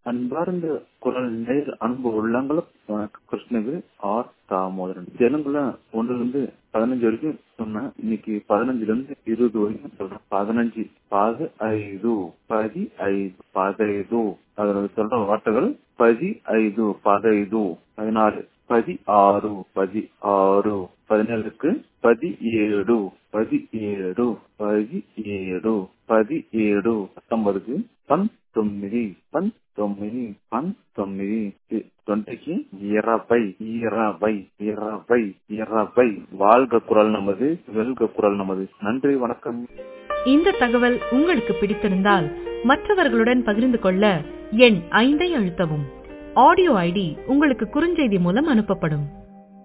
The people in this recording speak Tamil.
அன்பார்ந்த குரல் நேர் அன்பு உள்ளங்களும் வணக்கம் கிருஷ்ணகிரி ஆர் தாமோதரன் ஜனங்கள ஒன்றுல இருந்து பதினஞ்சு வரைக்கும் சொன்னேன் இன்னைக்கு பதினஞ்சுல இருந்து இருபது வரைக்கும் சொல்றேன் பதினஞ்சு பாது ஐదు பதி ஐదు பதைது அதுல சொல்ற வார்த்தைகள் பதி ஐదు பதைது பதினாறு పది ఆరు పది ఆరు పదినేళ్ళకి పది ఏడు పది ఏడు పది ఏడు పది ఏడు పంతొమ్మిదికి పంతొమ్మిది పంతొమ్మిది పంతొమ్మిది ట్వంటీకి ఇరవై ఇరవై ఇరవై ఇరవై வாழ்க குரல் நமது வெல்க குரல் நமது நன்றி வணக்கம் இந்த தகவல் உங்களுக்கு பிடித்திருந்தால் மற்றவர்களுடன் பகிர்ந்து கொள்ள எண் ஐந்தை அழுத்தவும் ஆடியோ ஐடி உங்களுக்கு குறுஞ்செய்தி மூலம் அனுப்பப்படும்